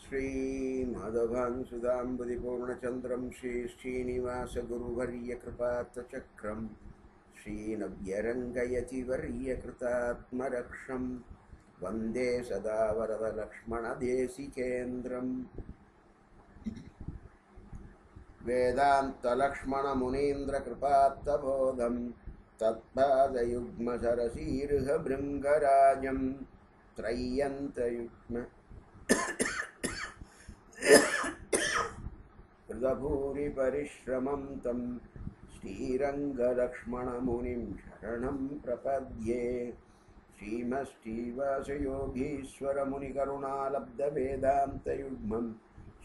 श्रीमाधवांसुधाम्बुधिपूर्णचन्द्रं श्रीश्रीनिवासगुरुवर्यकृपात्तचक्रं श्रीनव्यरङ्गयतिवर्यकृतात्मरक्षं वन्दे सदा वरदलक्ष्मणदेशिकेन्द्रम् वेदान्तलक्ष्मणमुनीन्द्रकृपात्तबोधं तत्पादयुग्मसरसीर्हभृङ्गराजं त्रय्यन्तयुग्म कृतभूरिपरिश्रमं तं श्रीरङ्गलक्ष्मणमुनिं शरणं प्रपद्ये श्रीमश्रीवासयोगीश्वरमुनिकरुणालब्धवेदान्तयुग्मम्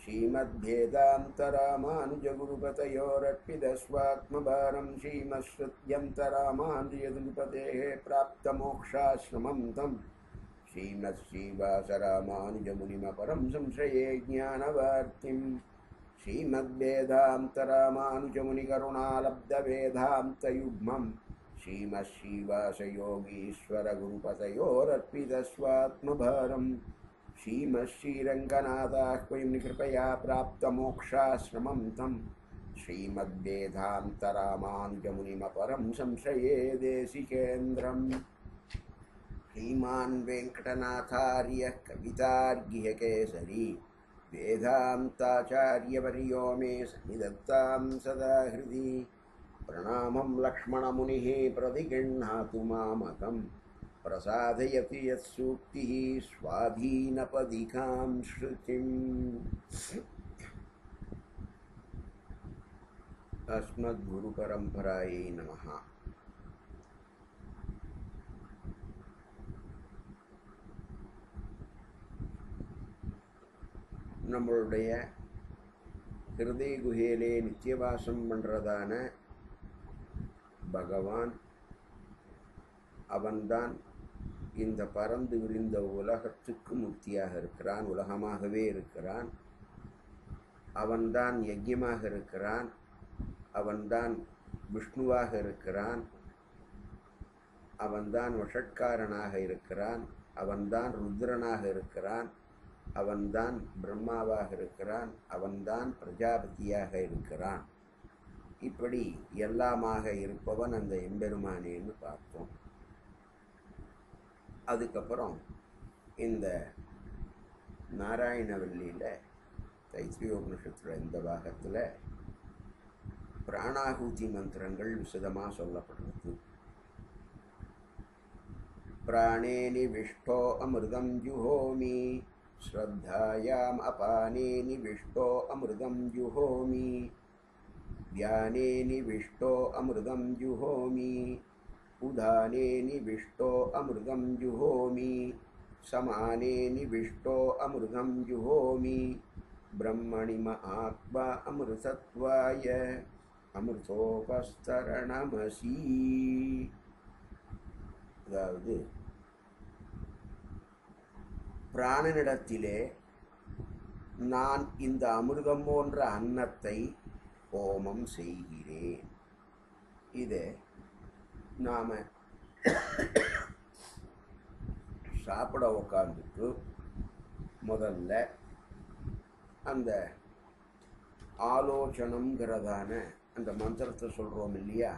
श्रीमद्भेदान्तरामानुजगुरुपतयोरर्पितस्वात्मभारं श्रीमश्रुत्यन्तरामानुजगुरुपतेः प्राप्तमोक्षाश्रमं तं श्रीमत्श्रीवासरामानुजमुनिमपरं संश्रये ज्ञानवार्तिम् श्रीमद्वेदान्तरामानुजमुनिकरुणालब्धवेदान्तयुग्मं श्रीमश्रीवासयोगीश्वरगुरुपतयोरर्पितस्वात्मभारम् श्रीमश्रीरङ्गनाथाह्वयं कृपया प्राप्तमोक्षाश्रमं तं श्रीमद्वेदान्तरामानुजमुनिमपरं संशये देशिकेन्द्रम् श्रीमान् वेङ्कटनाथार्यः कवितार्घ्यकेसरी वेदान्ताचार्यवर्यो मे सन्निधत्तां सदा हृदि प्रणामं लक्ष्मणमुनिः प्रतिगृह्णातु मामकम् प्रसादयति यत्सूक्तिः स्वाधीनपदिकां श्रुतिम् अस्मद्गुरुपरम्परायै नमः நம்மளுடைய ஹிருதய குகையிலே நித்தியவாசம் பண்ணுறதான பகவான் அவன்தான் இந்த பறந்து விரிந்த உலகத்துக்கு முக்தியாக இருக்கிறான் உலகமாகவே இருக்கிறான் அவன்தான் யஜ்யமாக இருக்கிறான் அவன்தான் விஷ்ணுவாக இருக்கிறான் அவன்தான் வஷட்காரனாக இருக்கிறான் அவன்தான் ருத்ரனாக இருக்கிறான் அவன்தான் பிரம்மாவாக இருக்கிறான் அவன்தான் பிரஜாபதியாக இருக்கிறான் இப்படி எல்லாமாக இருப்பவன் அந்த எம்பெருமானேன்னு பார்த்தோம் அதுக்கப்புறம் இந்த நாராயணவல்லியில் தைத்திரியோபனிஷத்தில் இந்த பாகத்தில் பிராணாகூதி மந்திரங்கள் விசதமாக சொல்லப்படுறது பிராணே நிவிஷ்டோ அமிர்தம் ஜுஹோமி श्रद्धायाम् अपाने निविष्टो अमृतं जुहोमि ध्याने निविष्टो अमृतं जुहोमि उदाने निविष्टो अमृतं जुहोमि समाने निविष्टो अमृतं जुहोमि ब्रह्मणि महात्मा अमृतत्वाय அமிர்தோபஸ்தரணமசி அதாவது பிராணனிடத்திலே நான் இந்த அமிர்தம் போன்ற அன்னத்தை ஹோமம் செய்கிறேன் இதை நாம் சாப்பிட உக்காந்துட்டு முதல்ல அந்த ஆலோசனங்கிறதான அந்த மந்திரத்தை சொல்கிறோம் இல்லையா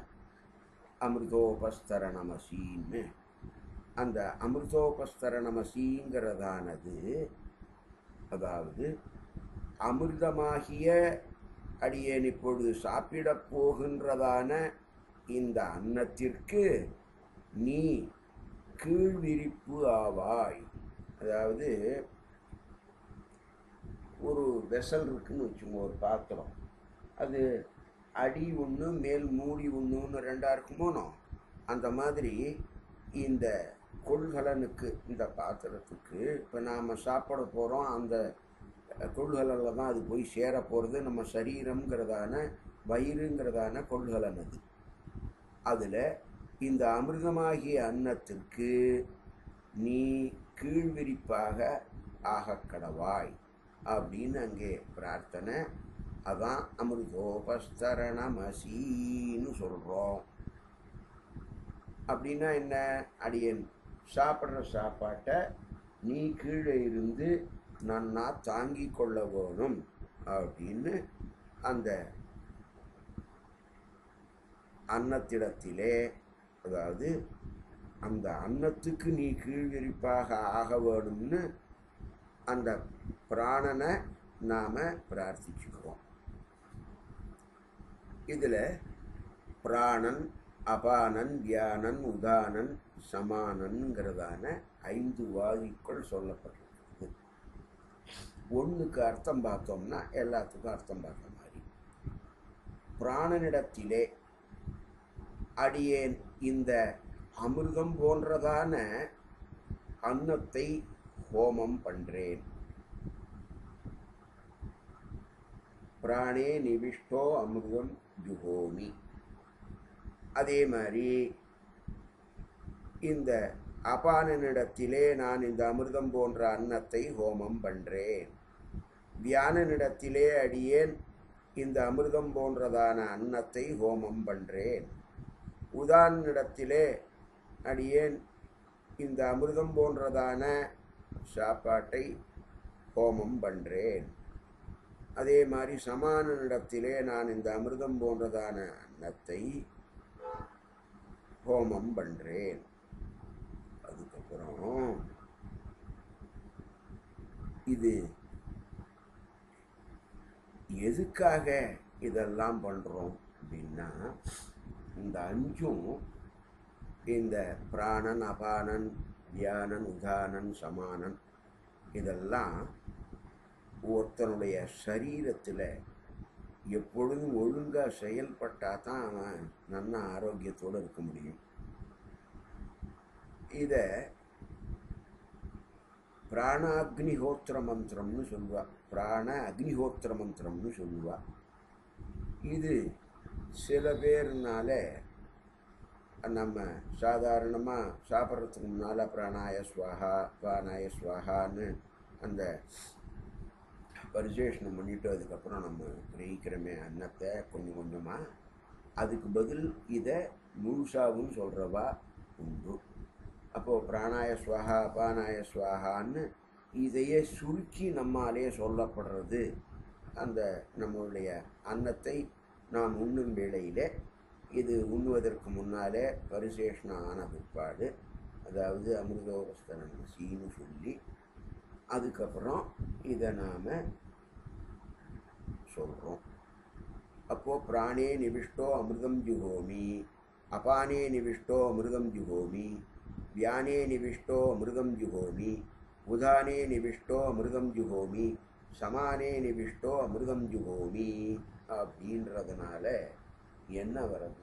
அமிர்தோபஸ்தரணமசின்னு அந்த அமிர்தோபஸ்தரணமசிங்கிறதானது அதாவது அமிர்தமாகிய அடியேன் இப்பொழுது சாப்பிடப் போகின்றதான இந்த அன்னத்திற்கு நீ கீழ்விரிப்பு ஆவாய் அதாவது ஒரு வெசல் இருக்குன்னு வச்சுக்கோங்க ஒரு பாத்திரம் அது அடி ஒன்று மேல் மூடி ஒன்றுன்னு ரெண்டாக இருக்குமோனோ அந்த மாதிரி இந்த கொள்கலனுக்கு இந்த பாத்திரத்துக்கு இப்போ நாம் சாப்பிட போகிறோம் அந்த கொள்கலனில் தான் அது போய் சேர போகிறது நம்ம சரீரம்ங்கிறதான வயிறுங்கிறதான கொள்கலன் அது அதில் இந்த அமிர்தமாகிய அன்னத்திற்கு நீ கீழ்விரிப்பாக ஆகக்கடவாய் அப்படின்னு அங்கே பிரார்த்தனை அதான் அமிர்தோபஸ்தரணமசின்னு சொல்கிறோம் அப்படின்னா என்ன அடியன் சாப்பிட்ற சாப்பாட்டை நீ கீழே இருந்து நன்னா தாங்கி கொள்ள வேணும் அப்படின்னு அந்த அன்னத்திடத்திலே அதாவது அந்த அன்னத்துக்கு நீ கீழ்விரிப்பாக ஆக வேணும்னு அந்த பிராணனை நாம் பிரார்த்திச்சுக்கிறோம் இதில் பிராணன் அபானன் வியானன் உதானன் சமானன்கிறதான ஐந்து வாதிக்குள் சொல்லப்பட்டிருக்கிறது ஒன்றுக்கு அர்த்தம் பார்த்தோம்னா எல்லாத்துக்கும் அர்த்தம் பார்த்த மாதிரி பிராணனிடத்திலே அடியேன் இந்த அமிர்தம் போன்றதான அன்னத்தை ஹோமம் பண்றேன் பிராணே நிவிஷ்டோ அமிர்தம் ஜுகோமி அதே மாதிரி இந்த அபானனிடத்திலே நான் இந்த அமிர்தம் போன்ற அன்னத்தை ஹோமம் பண்றேன் வியானனிடத்திலே அடியேன் இந்த அமிர்தம் போன்றதான அன்னத்தை ஹோமம் பண்றேன் உதாரணத்திலே அடியேன் இந்த அமிர்தம் போன்றதான சாப்பாட்டை ஹோமம் பண்றேன் அதே மாதிரி சமானனிடத்திலே நான் இந்த அமிர்தம் போன்றதான அன்னத்தை ஹோமம் பண்றேன் அதுக்கப்புறம் இது எதுக்காக இதெல்லாம் பண்றோம் அப்படின்னா இந்த அஞ்சும் இந்த பிராணன் அபானன் தியானன் உதானன் சமானன் இதெல்லாம் ஒருத்தனுடைய சரீரத்தில் எப்பொழுதும் ஒழுங்காக செயல்பட்டால் தான் அவன் நல்ல ஆரோக்கியத்தோடு இருக்க முடியும் இதை பிராண அக்னிஹோத்திர மந்திரம்னு சொல்லுவா பிராண அக்னிஹோத்திர மந்திரம்னு சொல்லுவா இது சில பேர்னால நம்ம சாதாரணமாக சாப்பிட்றதுக்கு முன்னால் பிராணாய ஸ்வாஹா பிராணாய ஸ்வாஹான்னு அந்த பரிசேஷனம் பண்ணிட்டு அதுக்கப்புறம் நம்ம கிரகிக்கிறோமே அன்னத்தை கொஞ்சம் கொஞ்சமாக அதுக்கு பதில் இதை முழுசாவும் சொல்கிறவா உண்டு அப்போது பிராணாய ஸ்வாஹா அபானாய ஸ்வாஹான்னு இதையே சுருக்கி நம்மாலே சொல்லப்படுறது அந்த நம்மளுடைய அன்னத்தை நாம் உண்ணும் வேளையில் இது உண்ணுவதற்கு முன்னாலே பரிசேஷனம் ஆன பிற்பாடு அதாவது அமிர்தோபஸ்தனம் சீன்னு சொல்லி அதுக்கப்புறம் இதை நாம் சொல்கிறோம் அப்போது பிராணே நிவிஷ்டோ அமிர்தம் ஜுகோமி அபானே நிவிஷ்டோ அமிர்தம் ஜுகோமி வியானே நிவிஷ்டோ அமிர்தம் ஜுகோமி உதானே நிவிஷ்டோ அமிர்தம் ஜுகோமி சமானே நிவிஷ்டோ அமிர்தம் ஜுகோமி அப்படின்றதுனால என்ன வருது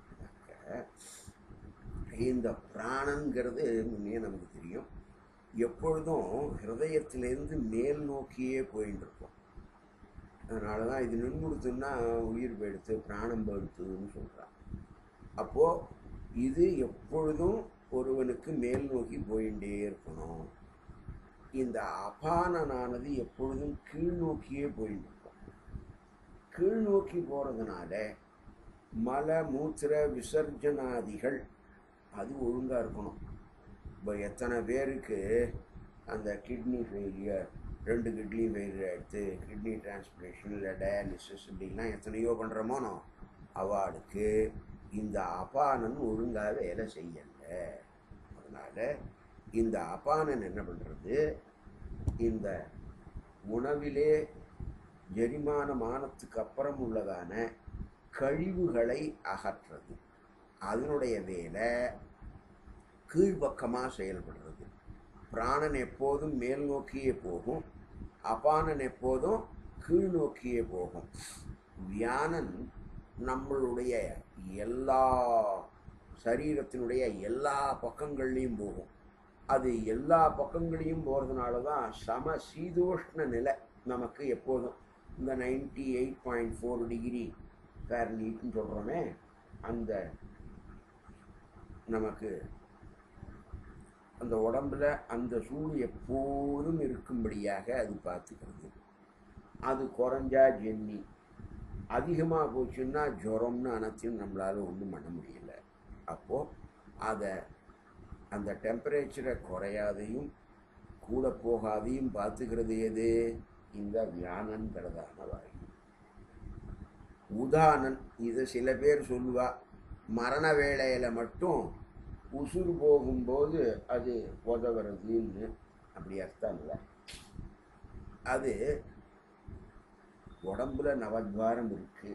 இந்த பிராணங்கிறது முன்னே நமக்கு தெரியும் எப்பொழுதும் ஹிருதயத்திலேருந்து மேல் நோக்கியே போயின்னு இருக்கும் அதனால தான் இது நின்றுடுத்துன்னா உயிர் போயிடுத்து பிராணம் போயிடுத்துன்னு சொல்கிறான் அப்போது இது எப்பொழுதும் ஒருவனுக்கு மேல் நோக்கி போயிட்டே இருக்கணும் இந்த அபானனானது எப்பொழுதும் கீழ் நோக்கியே போயிட்டு இருக்கும் கீழ் நோக்கி போகிறதுனால மல மூத்திர விசர்ஜனாதிகள் அது ஒழுங்காக இருக்கணும் இப்போ எத்தனை பேருக்கு அந்த கிட்னி ஃபெயிலியர் ரெண்டு கிட்னி ஃபெயிலியர் எடுத்து கிட்னி டிரான்ஸ்பிளேஷன் இல்லை டயாலிசிஸ் இப்படிலாம் எத்தனையோ பண்ணுறோமோனோ அவளுக்கு இந்த அபானன் ஒழுங்காக வேலை செய்யலை அதனால் இந்த அபானன் என்ன பண்ணுறது இந்த உணவிலே ஜெரிமானமானத்துக்கு அப்புறம் உள்ளதான கழிவுகளை அகற்றுறது அதனுடைய வேலை கீழ்பக்கமாக செயல்படுறது பிராணன் எப்போதும் மேல் நோக்கியே போகும் அபானன் எப்போதும் கீழ் நோக்கியே போகும் வியானன் நம்மளுடைய எல்லா சரீரத்தினுடைய எல்லா பக்கங்கள்லேயும் போகும் அது எல்லா பக்கங்களையும் போகிறதுனால தான் சம சீதோஷ்ண நிலை நமக்கு எப்போதும் இந்த ninety eight point four degree ஃபேரன்ஹீட்னு சொல்கிறோமே அந்த நமக்கு அந்த உடம்புல அந்த சூடு எப்போதும் இருக்கும்படியாக அது பார்த்துக்கிறது அது குறைஞ்சா ஜென்னி அதிகமாக போச்சுன்னா ஜுரம்னு அனைத்தையும் நம்மளால் ஒன்றும் பண்ண முடியல அப்போது அதை அந்த டெம்பரேச்சரை குறையாதையும் கூட போகாதையும் பார்த்துக்கிறது எது இந்த வியானங்கிறதான வாயு உதானன் இதை சில பேர் சொல்லுவா மரண வேளையில மட்டும் உசுறு போகும்போது அது உதவுறதுன்னு அப்படி அர்த்தம் இல்லை அது உடம்புல நவத்வாரம் இருக்கு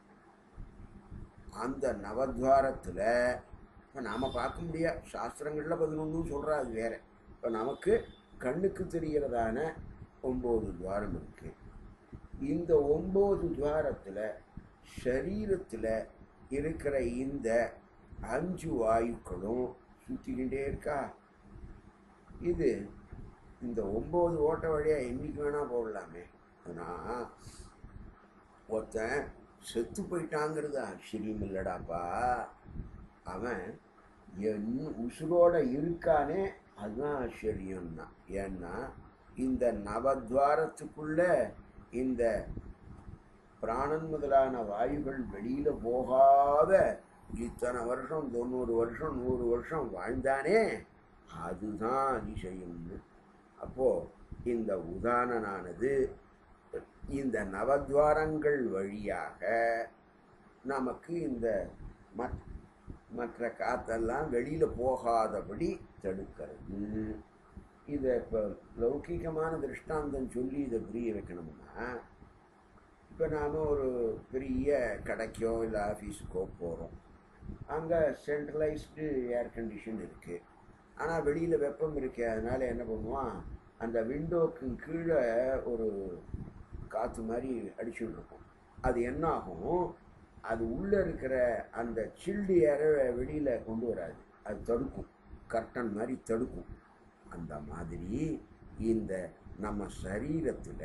அந்த நவத்வாரத்தில் இப்போ நாம் பார்க்க முடியாது சாஸ்திரங்களில் பதினொன்றும் சொல்கிறா அது வேற இப்போ நமக்கு கண்ணுக்கு தெரிகிறதான ஒம்பது துவாரம் இருக்கு இந்த ஒம்பது துவாரத்தில் சரீரத்தில் இருக்கிற இந்த அஞ்சு வாயுக்களும் சுற்றிக்கிட்டே இருக்கா இது இந்த ஒம்பது ஓட்ட வழியாக என்னைக்கு வேணால் போடலாமே ஆனால் ஒருத்தன் செத்து போயிட்டாங்கிறது ஆச்சரியம் இல்லடாப்பா அவன் என் உசுரோட இருக்கானே அதுதான் ஆச்சரியம்தான் ஏன்னா இந்த நவத்வாரத்துக்குள்ள இந்த பிராணன் முதலான வாயுகள் வெளியில போகாத இத்தனை வருஷம் தொண்ணூறு வருஷம் நூறு வருஷம் வாழ்ந்தானே அதுதான் அதிசயம்னு அப்போ இந்த உதாரணனானது இந்த நவத்வாரங்கள் வழியாக நமக்கு இந்த மற் மற்ற காத்தெல்லாம் வெளியில் போகாதபடி தடுக்கிறது இதை இப்போ லௌகிகமான திருஷ்டாந்தம் சொல்லி இதை புரிய வைக்கணும்னா இப்போ நாம் ஒரு பெரிய கடைக்கோ இல்லை ஆஃபீஸுக்கோ போகிறோம் அங்கே சென்ட்ரலைஸ்டு ஏர் கண்டிஷன் இருக்குது ஆனால் வெளியில் வெப்பம் இருக்கு அதனால் என்ன பண்ணுவான் அந்த விண்டோக்கு கீழே ஒரு காற்று மாதிரி அடிச்சுட்டு இருக்கும் அது என்ன ஆகும் அது உள்ளே இருக்கிற அந்த சில்டு ஏரை வெளியில் கொண்டு வராது அது தடுக்கும் கர்டன் மாதிரி தடுக்கும் அந்த மாதிரி இந்த நம்ம சரீரத்தில்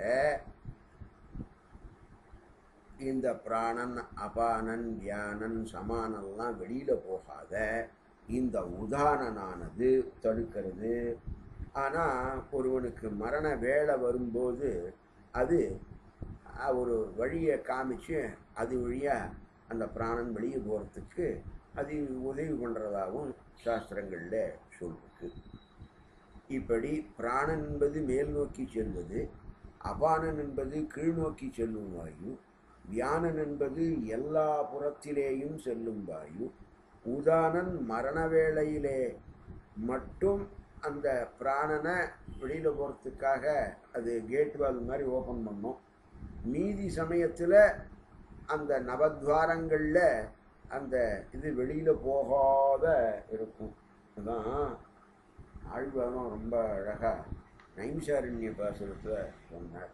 இந்த பிராணன் அபானன் தியானன் சமானெல்லாம் வெளியில் போகாத இந்த உதாரணனானது தடுக்கிறது ஆனால் ஒருவனுக்கு மரண வேலை வரும்போது அது அஹ், ஒரு வழியை காமிச்சு அது வழியாக அந்த பிராணன் வெளியே போகிறதுக்கு அது உதவி பண்ணுறதாகவும் சாஸ்திரங்களில் சொல்லிருக்கு இப்படி பிராணன் என்பது மேல் நோக்கி செல்வது அபானன் என்பது கீழ் நோக்கி செல்லும் வாயு வியானன் என்பது எல்லா புறத்திலேயும் செல்லும் வாயு உதானன் மரண வேளையிலே மட்டும் அந்த பிராணனை வெளியில் போகிறதுக்காக அது கேட் வால் மாதிரி ஓப்பன் பண்ணோம் மீதி சமயத்தில் அந்த நவத்வாரங்களில் அந்த இது வெளியில் போகாத இருக்கும் அதான் ஆழ்வாரம் ரொம்ப அழகாக நைமிசாரண்ய பாசுரத்தில் சொன்னார்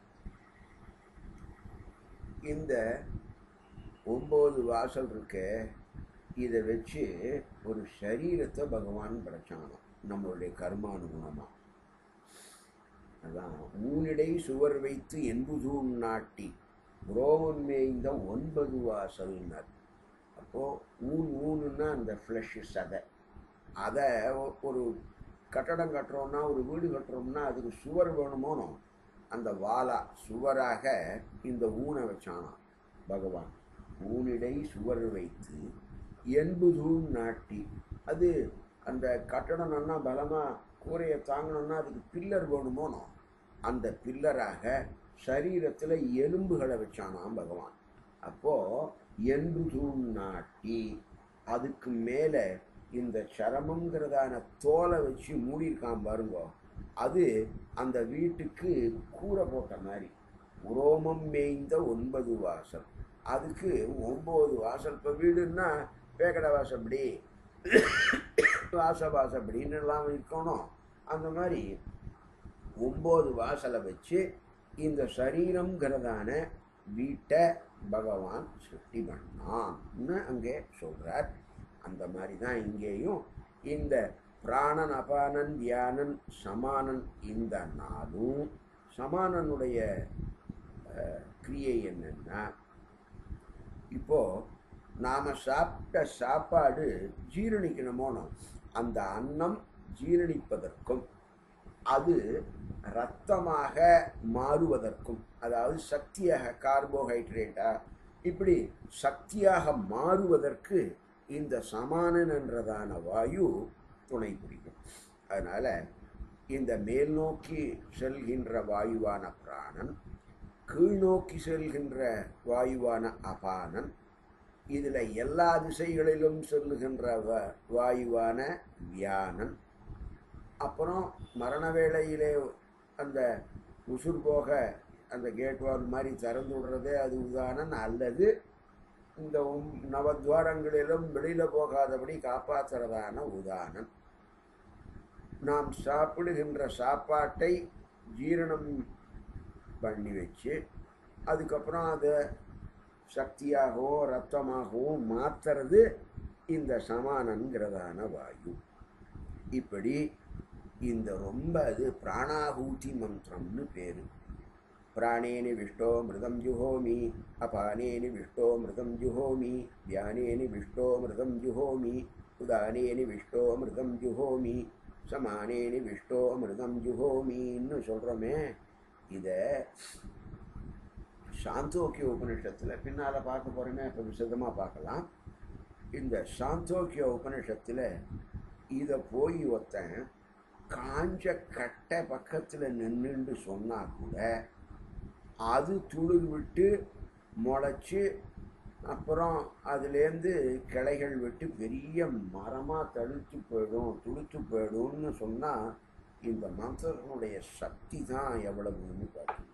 இந்த ஒம்பது வாசல் இருக்க இதை வச்சு ஒரு சரீரத்தை பகவான் படைச்சானாம் நம்மளுடைய கர்மானுகுணமாக அதான் ஊனிடை சுவர் வைத்து என்புதூன் நாட்டி புரோமன் மேய்ந்த ஒன்பது வாசல்னர் அப்போது ஊன் ஊனுன்னா அந்த ஃப்ளஷ் சதை அதை ஒரு கட்டடம் கட்டுறோம்னா ஒரு வீடு கட்டுறோம்னா அதுக்கு சுவர் வேணுமோனோ அந்த வாலா சுவராக இந்த ஊனை வச்சானாம் பகவான் ஊனிடை சுவர் வைத்து என்புதூன் நாட்டி அது அந்த கட்டடம் நல்லா பலமாக கூரையை தாங்கணும்னா அதுக்கு பில்லர் வேணுமோனோ அந்த பில்லராக சரீரத்தில் எலும்புகளை வச்சானாம் பகவான் அப்போது என்புதூன் நாட்டி அதுக்கு மேலே இந்த சரமங்கிறதான தோலை வச்சு மூடியிருக்கான் பாருங்க அது அந்த வீட்டுக்கு கூரை போட்ட மாதிரி உரோமம் மேய்ந்த ஒன்பது வாசல் அதுக்கு ஒம்பது வாசல் இப்போ வீடுன்னா பேக்கடை வாசப்படி வாச வாசப்படின்னு எல்லாம் இருக்கணும் அந்த மாதிரி ஒம்பது வாசலை வச்சு இந்த சரீரங்கிறதான வீட்டை பகவான் சிருஷ்டி பண்ணான்னு அங்கே சொல்கிறார் அந்த மாதிரி தான் இங்கேயும் இந்த பிராணன் அபானன் தியானன் சமானன் இந்த நாளும் சமானனுடைய அஹ், கிரியை என்னன்னா இப்போ நாம் சாப்பிட்ட சாப்பாடு ஜீரணிக்கணுமோனோ அந்த அன்னம் ஜீரணிப்பதற்கும் அது இரத்தமாக மாறுவதற்கும் அதாவது சக்தியாக கார்போஹைட்ரேட்டா இப்படி சக்தியாக மாறுவதற்கு இந்த சமானன் என்றதான வாயு துணை புரியும் அதனால் இந்த மேல் நோக்கி செல்கின்ற வாயுவான பிராணன் கீழ் நோக்கி செல்கின்ற வாயுவான அபானன் இதில் எல்லா திசைகளிலும் செல்லுகின்ற வ- வாயுவான வியானன் அப்புறம் மரண வேளையிலே அந்த உசுர் போக அந்த கேட் வால் மாதிரி திறந்து விடுறதே அது உதாரணம் அல்லது இந்த ஒம்- நவத்வாரங்களிலும் வெளியில் போகாதபடி காப்பாற்றுறதான உதாரணம் நாம் சாப்பிடுகின்ற சாப்பாட்டை ஜீரணம் பண்ணி வச்சு அதுக்கப்புறம் அதை சக்தியாகவோ ரத்தமாகவோ மாற்றுறது இந்த சமானங்கிறதான வாயு இப்படி இந்த ரொம்ப அது பிராணாகூதி மந்திரம்னு பேர் பிராணேனி விஷ்டோ மிருதம் ஜுஹோமி அபானேனி விஷ்டோ மிருதம் ஜுஹோமி தியானேனி விஷ்டோ மிருதம் ஜுஹோமி உதானேனி விஷ்டோ மிருதம் ஜுஹோமி சமானேனி விஷ்டோ மிருதம் ஜுஹோமின்னு சொல்கிறோமே இதை சாந்தோக்கிய உபனிஷத்தில் பின்னால் பார்க்க போகிறோமே இப்போ விசதமாக பார்க்கலாம் இந்த சாந்தோக்கிய உபனிஷத்தில் இதை போய் ஒருத்தன் காஞ்ச கட்டை பக்கத்தில் நின்றுண்டு சொன்னா கூட அது துளிர் விட்டு முளைச்சி அப்புறம் அதுலேருந்து கிளைகள் விட்டு பெரிய மரமாக தழுத்து போயிடும் துளுத்து போயிடும்னு சொன்னால் இந்த மந்திரனுடைய சக்தி தான் எவ்வளவுன்னு பார்த்துக்கணும்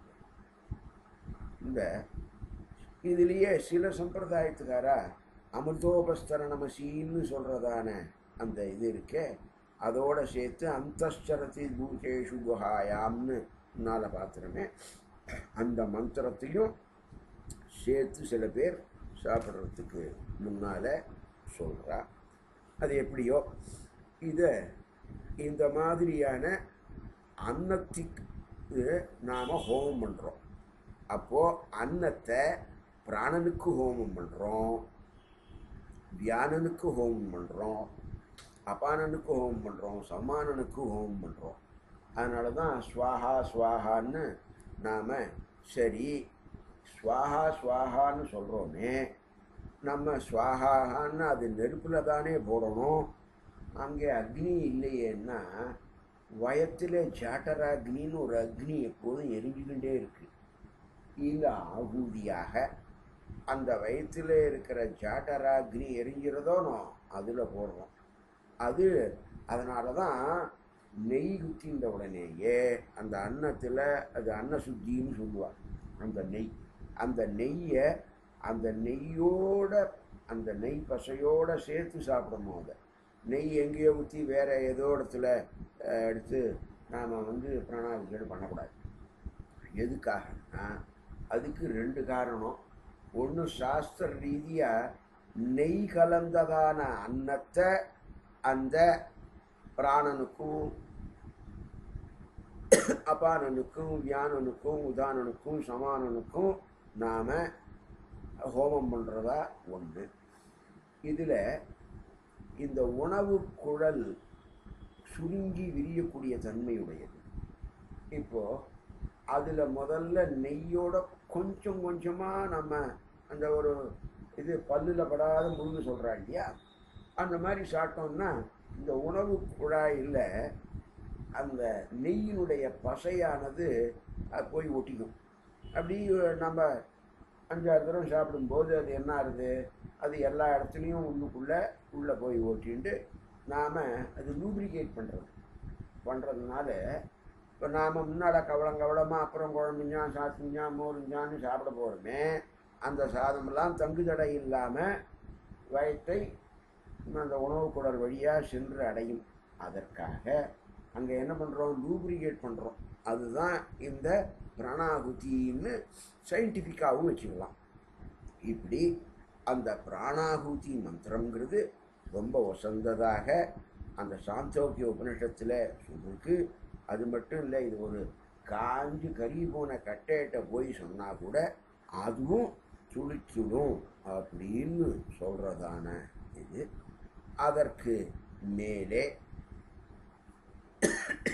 இந்த இதுலேயே சில சம்பிரதாயத்துக்காரா அமிர்தோபஸ்தர நமசின்னு சொல்கிறதான அந்த இது இருக்கே அதோட சேர்த்து அந்தஸ்சரதி பூதேஷு குஹாயாம்னு முன்னால் பார்த்துருமே அந்த மந்திரத்தையும் சேர்த்து சில பேர் சாப்பிட்றதுக்கு முன்னால் சொல்கிறா அது எப்படியோ இதை இந்த மாதிரியான அன்னத்துக்கு நாம் ஹோமம் பண்ணுறோம் அப்போது அன்னத்தை பிராணனுக்கு ஹோமம் பண்ணுறோம் வியானனுக்கு ஹோமம் பண்ணுறோம் அபானனுக்கு ஹோமம் பண்ணுறோம் சமானனுக்கு ஹோமம் பண்ணுறோம் அதனால தான் ஸ்வாஹா ஸ்வாஹான்னு நாம் சரி ஸ்வாஹா ஸ்வாஹான்னு சொல்கிறோமே நம்ம ஸ்வாஹான்னு அது நெருப்பில் தானே போடணும் அங்கே அக்னி இல்லையேன்னா வயத்தில் ஜாட்டராக்னின்னு ஒரு அக்னி எப்போதும் எரிஞ்சுக்கிட்டே இருக்கு இந்த ஆகூதியாக அந்த வயிற்றில் இருக்கிற ஜாட்டராக்னி எரிஞ்சிறதோனோ அதில் போடுறோம் அது அதனால தான் நெய் குத்தின்ற உடனேயே அந்த அன்னத்தில் அது அன்ன சுத்தின்னு சொல்லுவார் அந்த நெய் அந்த நெய்யை அந்த நெய்யோட அந்த நெய் பசையோட சேர்த்து சாப்பிடணும் அதை நெய் எங்கேயோ ஊற்றி வேற ஏதோ இடத்துல அஹ், எடுத்து நாம் வந்து பிராணாதிகள் பண்ணக்கூடாது எதுக்காகன்னா அதுக்கு ரெண்டு காரணம் ஒன்று சாஸ்திர ரீதியாக நெய் கலந்ததான அன்னத்தை அந்த பிராணனுக்கும் அபானனுக்கும் வியானனுக்கும் உதானனுக்கும் சமானனுக்கும் நாம் ஹோமம் பண்ணுறதா ஒன்று இதில் இந்த உணவு குழல் சுருங்கி விரியக்கூடிய தன்மையுடையது இப்போது அதில் முதல்ல நெய்யோட கொஞ்சம் கொஞ்சமாக நம்ம அந்த ஒரு இது பல்லில் படாத முழுங்க சொல்கிறா இல்லையா அந்த மாதிரி சாப்பிட்டோம்னா இந்த உணவு குழாயில் அந்த நெய்யினுடைய பசையானது அது போய் ஒட்டிக்கும் அப்படி நம்ம அஞ்சாறு தடவை சாப்பிடும்போது அது என்ன ஆகுது அது எல்லா இடத்துலையும் உள்ளுக்குள்ளே உள்ளே போய் ஓட்டிண்டு நாம் அது லூப்ரிகேட் பண்ணுறது பண்ணுறதுனால இப்போ நாம் முன்னால் கவலம் கவலமாக அப்புறம் குழம்புஞ்சா சாத்துஞ்சா மோருஞ்சான்னு சாப்பிட போகிறோமே அந்த சாதமெல்லாம் தங்கு தடை இல்லாமல் வயிற்றை அந்த உணவு குழல் வழியாக சென்று அடையும் அதற்காக அங்கே என்ன பண்ணுறோம் லூப்ரிகேட் பண்ணுறோம் அதுதான் இந்த பிராணாகுதின்னு சயின்டிஃபிக்காகவும் வச்சுக்கலாம் இப்படி அந்த பிராணாகுதி மந்திரங்கிறது ரொம்ப வசந்ததாக அந்த சாந்தோக்கிய உபனிஷத்தில் சொல்லிருக்கு அது மட்டும் இல்லை இது ஒரு காஞ்சு கறி போன கட்டையிட்ட போய் சொன்னால் கூட அதுவும் துளிச்சுடும் அப்படின்னு சொல்கிறதான இது அதற்கு மேலே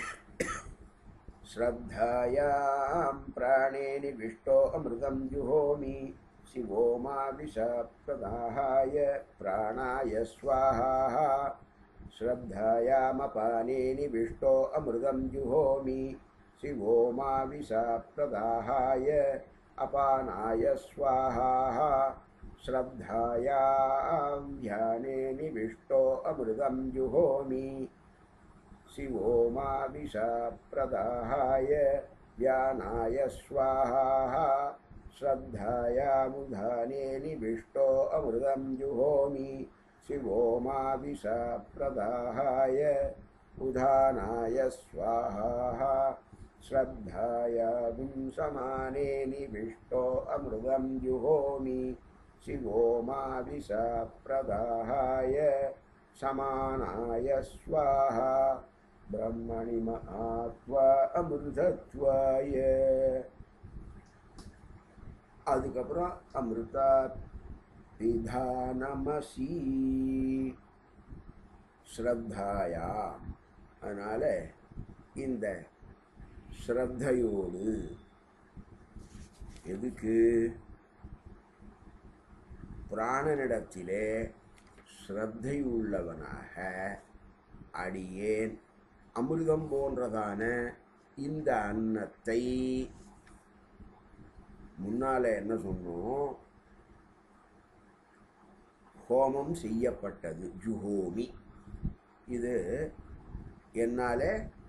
श्रद्धायां प्राणेनि विष्टो अमृतं जुहोमि शिवो मा विषप्रदाहाय प्राणाय स्वाहा श्रद्धायामपाने निविष्टो अमृतं जुहोमि शिवो मा विषा प्रदाहाय अपानाय स्वाहा श्रद्धायां ध्याने निविष्टो अमृतं जुहोमि शिवो मा विषा प्रदाहाय व्यानाय स्वाहा श्रद्धायामुधाने निविष्टो अमृतं जुहोमि शिवो मा विषा प्रदाहाय उधानाय स्वाहा श्रद्धाया समाने निविष्टो अमृतं जुहोमि शिवो मा विषा प्रदाहाय समानाय स्वाहा ब्रह्मणि महात्वा अमृतत्वाय அதுக்கப்புறம் அமிர்தா பிதானமசி ஸ்ரத்தாயா அதனால் இந்த ஸ்ரத்தையோடு எதுக்கு பிராணனிடத்திலே ஸ்ரத்தை உள்ளவனாக அடியேன் அமிர்தம் போன்றதான இந்த அன்னத்தை முன்னால என்ன சொன்னோம் ஹோமம் செய்யப்பட்டது ஜுஹோமி இது என்னால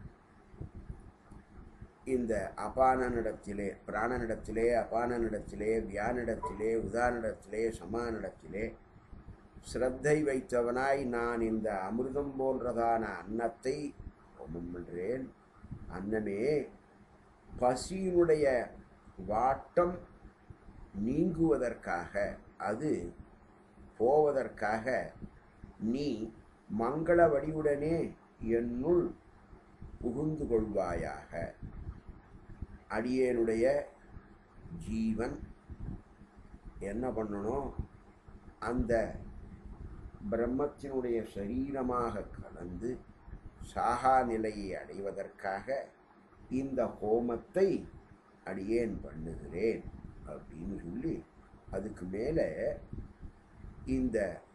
இந்த அபானனிடத்திலே பிராணனிடத்திலே அபானனிடத்திலே வியானிடத்திலே உதானிடத்திலே சமானிடத்திலே ஸ்ரத்தை வைத்தவனாய் நான் இந்த அமிர்தம் போன்றதான அன்னத்தை ஹோமம் பண்றேன் அன்னமே பசியினுடைய வாட்டம் நீங்குவதற்காக அது போவதற்காக நீ மங்கள வடிவுடனே என்னுள் புகுந்து கொள்வாயாக அடியேனுடைய ஜீவன் என்ன பண்ணணும் அந்த பிரம்மத்தினுடைய சரீரமாக கலந்து சாகா நிலையை அடைவதற்காக இந்த ஹோமத்தை அடியேன் பண்ணுகிறேன் அப்படின்னு சொல்லி அதுக்கு மேலே இந்த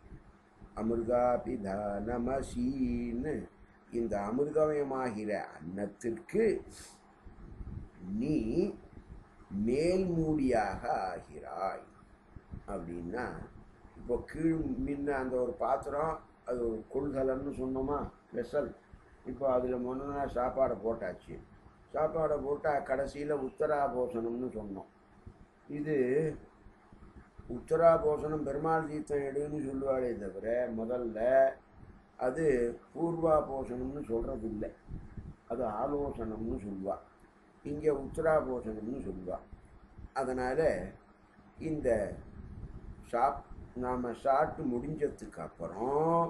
அமிர்தாபிதானமசீன்னு இந்த அமிர்தமயமாகிற அன்னத்திற்கு நீ மேல்மூடியாக ஆகிறாய் அப்படின்னா இப்போ கீழ் முன்ன அந்த ஒரு பாத்திரம் அது ஒரு கொள்கலன்னு சொன்னோமா வெசல் இப்போ அதில் முன்னா சாப்பாடை போட்டாச்சு சாப்பாடை போட்டால் கடைசியில் உத்தராபோசனம்னு சொன்னோம் இது உத்தராபோசனம் பெருமாள் தீர்த்தம் எடுன்னு சொல்லுவாளே தவிர முதல்ல அது பூர்வாபோசனம்னு சொல்கிறது இல்லை அது ஆலோசனம்னு சொல்லுவா இங்கே உத்தராபோசனம்னு சொல்லுவா அதனால் இந்த சாப் நாம் சாப்பிட்டு முடிஞ்சதுக்கு அப்புறம்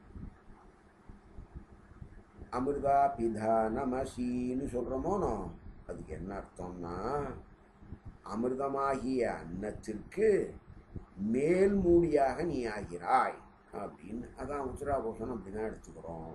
அமிர்தா பிதானமசின்னு சொல்கிறோமோனோ அதுக்கு என்ன அர்த்தம்னா அமிர்தமாகிய அன்னத்திற்கு மேல்மூடியாக நீ ஆகிறாய் அப்படின்னு அதான் உத்தராபோஷனம் அப்படி தான் எடுத்துக்கிறோம்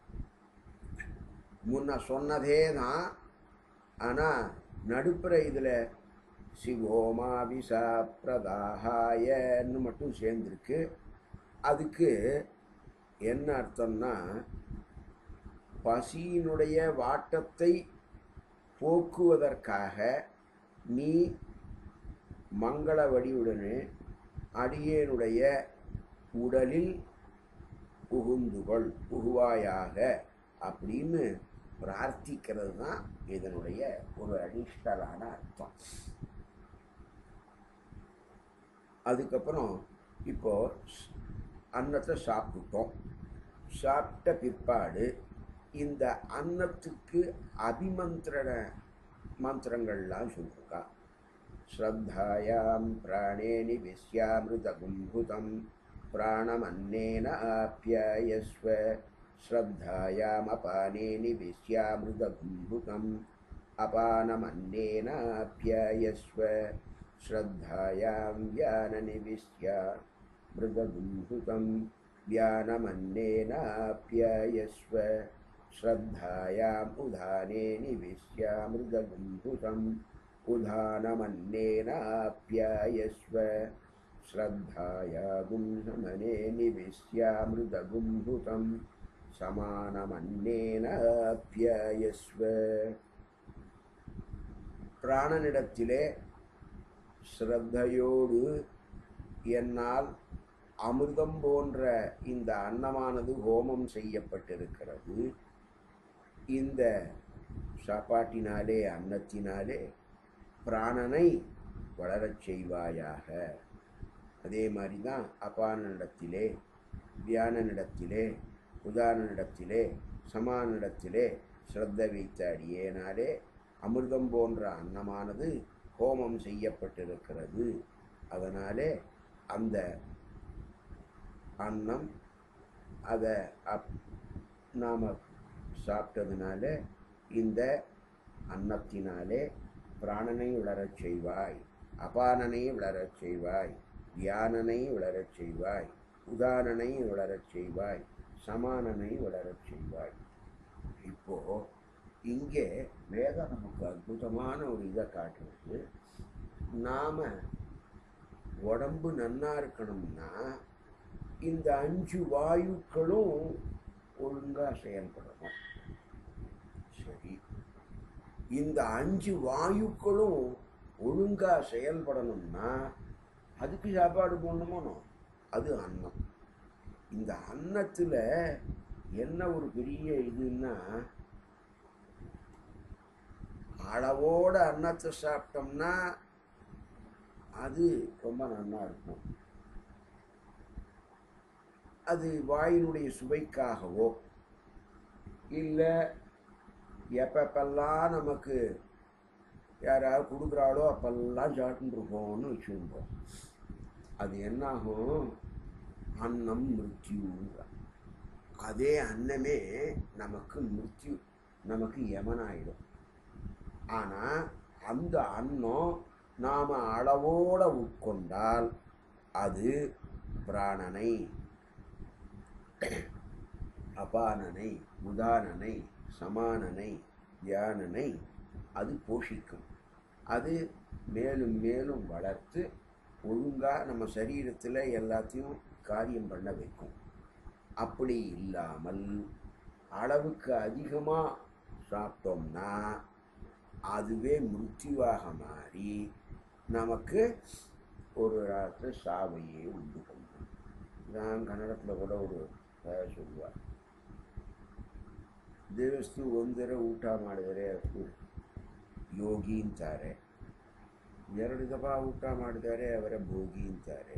முன்ன சொன்னதே தான் ஆனால் நடுப்புற இதில் சிவோமா விசா பிரதாகாயன்னு மட்டும் சேர்ந்துருக்கு அதுக்கு என்ன அர்த்தம்னா பசியினுடைய வாட்டத்தை போக்குவதற்காக நீ மங்கள வடிவுடனே அடியேனுடைய உடலில் புகுந்துகொள் புகுவாயாக அப்படின்னு பிரார்த்திக்கிறது தான் இதனுடைய ஒரு அடிஷ்டலான அர்த்தம் அதுக்கப்புறம் இப்போ அன்னத்தை சாப்பிட்டோம் சாப்பிட்ட பிற்பாடு இந்த அன்னத்துக்கு அபிமந்திரண மந்திரங்கள்லாம் சொல்லிருக்கா ஸ்ரத்தாயாம் பிராணே நிவிஷ்யாமிருதகும்புதம் பிராணமன்னேன ஆப்யாயஸ்வ श्रद्धायामपाने निविश्यामृतगुम्भुतम् अपानमन्नेनाप्यायस्व श्रद्धायां व्याननिविश्या मृगगुम्भुतं व्यानमन्नेनाप्यायस्व श्रद्धायाम् उधाने निविश्यामृगगुम्भुतम् उधानमन्नेनाप्यायस्व श्रद्धाया गुंहमने निविश्यामृतगुम्भुतम् சமானமன்னேனாப்யயஸ்வ பிராணனிடத்திலே ஸ்ரத்தையோடு என்னால் அமிர்தம் போன்ற இந்த அன்னமானது ஹோமம் செய்யப்பட்டிருக்கிறது இந்த சாப்பாட்டினாலே அன்னத்தினாலே பிராணனை வளரச் செய்வாயாக அதே மாதிரி தான் அபானனிடத்திலே வியானனிடத்திலே உதாரணனிடத்திலே சமானிடத்திலே ஸ்ரத்த வைத்த அடியேனாலே அமிர்தம் போன்ற அன்னமானது ஹோமம் செய்யப்பட்டிருக்கிறது அதனாலே அந்த அன்னம் அதை அப் நாம் சாப்பிட்டதுனால இந்த அன்னத்தினாலே பிராணனை வளரச் செய்வாய் அபானனை வளரச் செய்வாய் தியானனை வளரச் செய்வாய் உதாரணனை வளரச் செய்வாய் சமானனை வளரச் செய்வாய் இப்போ இங்கே வேதம் நமக்கு அற்புதமான ஒரு இதை காட்டுறது நாம உடம்பு நன்னா இருக்கணும்னா இந்த அஞ்சு வாயுக்களும் ஒழுங்கா செயல்படணும் சரி இந்த அஞ்சு வாயுக்களும் ஒழுங்கா செயல்படணும்னா அதுக்கு சாப்பாடு போடணுமோ அது அன்னம் இந்த அன்னத்தில் என்ன ஒரு பெரிய இதுன்னா அளவோட அன்னத்தை சாப்பிட்டோம்னா அது ரொம்ப நல்லா இருக்கும் அது வாயினுடைய சுவைக்காகவோ இல்லை எப்பப்பெல்லாம் நமக்கு யாராவது கொடுக்குறாளோ அப்பெல்லாம் சாப்பிட்டு இருப்போம்னு வச்சுருப்போம் அது என்னாகும் அன்னம் மிருத்யுங்கிற அதே அன்னமே நமக்கு மிருத்யு நமக்கு யமனாயிடும் ஆனால் அந்த அன்னம் நாம் அளவோட உட்கொண்டால் அது பிராணனை அபானனை உதானனை சமானனை தியானனை அது போஷிக்கும் அது மேலும் மேலும் வளர்த்து ஒழுங்காக நம்ம சரீரத்தில் எல்லாத்தையும் காரியம் பண்ண வைக்கும் அப்படி இல்லாமல் அளவுக்கு அதிகமாக சாப்பிட்டோம்னா அதுவே மிருத்யுவாக மாறி நமக்கு ஒரு ராத்திரி சாவையே உண்டு கொள்ளும் நான் கன்னடத்தில் கூட ஒரு கதை சொல்லுவார் ದೇವಸ್ತು ಒಂದರ ಊಟ ಮಾಡಿದರೆ ಯೋಗಿ ಅಂತಾರೆ ಎರಡು ದಫಾ ಊಟ ಮಾಡಿದರೆ ಅವರ ಭೋಗಿ ಅಂತಾರೆ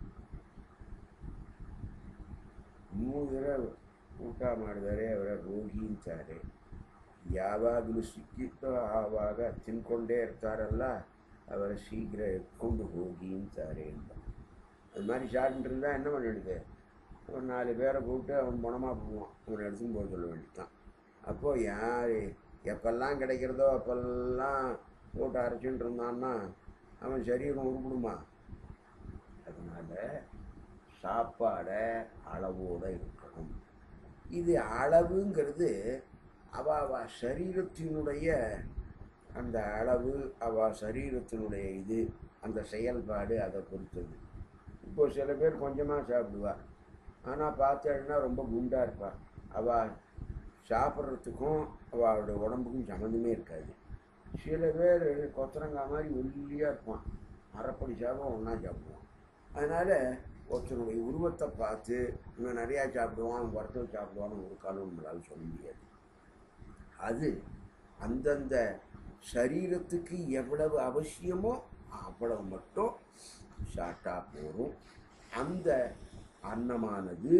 ಮೂರು ದರ ಊಟ ಮಾಡಿದರೆ ಅವರ ರೋಗಿ ಅಂತಾರೆ ಯಾವಾಗಲೂ ಸಿಕ್ಕಿತ್ತೋ ಆವಾಗ ತಿನ್ಕೊಂಡೇ ಇರ್ತಾರಲ್ಲ ಅವರ ಶೀಘ್ರ ಎತ್ಕೊಂಡು ಹೋಗಿ ಅಂತಾರೆ ಅಂತ அது மாதிரி சாப்பிட்டு இருந்தால் என்ன பண்ணிடுது ஒரு நாலு பேரை கூப்பிட்டு அவன் பணமாக போவான் அவனை எடுத்துன்னு போக சொல்ல வேண்டியதான் அப்போது யார் எப்பெல்லாம் கிடைக்கிறதோ அப்பெல்லாம் போட்டு அரைச்சிட்டு இருந்தான்னா அவன் சரீரம் உருப்பிடுமா அதனால் சாப்பாடை அளவோடு இருக்கணும் இது அளவுங்கிறது அவ அவ சரீரத்தினுடைய அந்த அளவு அவ சரீரத்தினுடைய இது அந்த செயல்பாடு அதை பொறுத்தது இப்போ சில பேர் கொஞ்சமாக சாப்பிடுவா ஆனால் பார்த்தேன்னா ரொம்ப குண்டாக இருப்பா அவள் சாப்பிட்றதுக்கும் அவளோட உடம்புக்கும் சம்மந்தமே இருக்காது சில பேர் கொத்தரங்காய் மாதிரி ஒல்லியாக இருப்பான் அரைப்படி சாப்பிடும் ஒன்றா சாப்பிடுவான் அதனால் ஒருத்தனுடைய உருவத்தை பார்த்து இவன் நிறையா சாப்பிடுவான் அவன் குறைச்சல் சாப்பிடுவான்னு ஒரு காலம் நம்மளால் சொல்ல முடியாது அது அந்தந்த சரீரத்துக்கு எவ்வளவு அவசியமோ அவ்வளவு மட்டும் சாப்பிட்டா போதும் அந்த அன்னமானது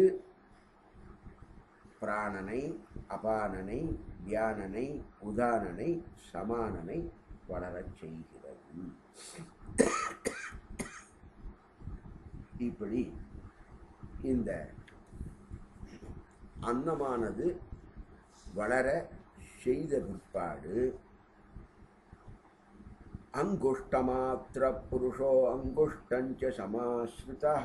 பிராணனை அபானனை தியானனை உதானனை சமானனை வளரச் செய்கிறது இப்படி இந்த அன்னமானது வளர செய்த பிற்பாடு அங்குஷ்டமாத்திர புருஷோ அங்குஷ்டஞ்ச சமாஸ்ருதா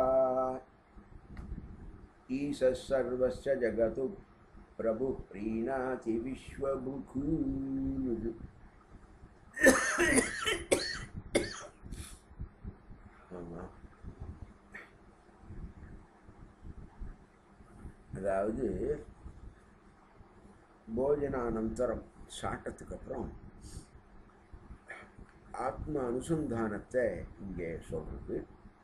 ஈச சர்வஸ்ய ஜகது பிரபு பிரீணாதி விஸ்வபுகு ஆமா அதாவது போஜனானந்தரம் சாப்பிட்டதுக்கு அப்புறம் ஆத்ம அனுசந்தானத்தை இங்கே சொல்றது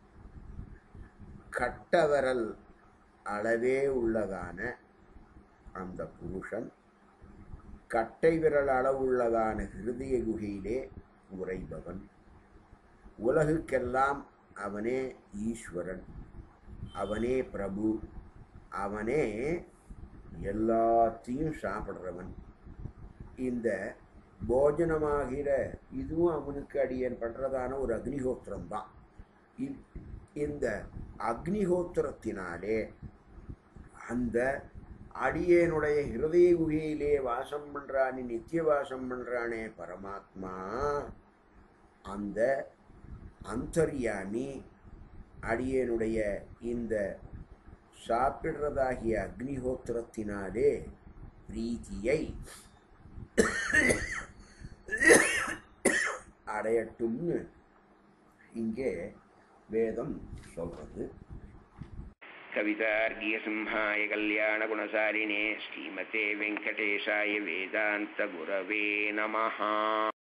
கட்டவரல் அளவே உள்ளதான அந்த புருஷன் கட்டை விரல் அளவுள்ளதான ஹிருதய குகையிலே உறைபவன் உலகுக்கெல்லாம் அவனே ஈஸ்வரன் அவனே பிரபு அவனே எல்லாத்தையும் சாப்பிட்றவன் இந்த போஜனமாகிற இதுவும் அவனுக்கு அடியன் பண்றதான ஒரு அக்னிஹோத்திரம் தான் இந்த அக்னிஹோத்திரத்தினாலே அந்த அடியேனுடைய ஹிருதய குகையிலே வாசம் பண்றானே நித்திய வாசம் பண்றானே பரமாத்மா அந்த அந்தர்யாமி அடியேனுடைய இந்த சாப்பிடுறதாகிய அக்னிஹோத்திரத்தினாலே பிரீத்தியை அடையட்டும்னு இங்கே வேதம் சொல்றது कवितार्गीयसिंहाय कल्याणगुणसारिणे श्रीमते वेङ्कटेशाय वेदान्तगुरवे नमः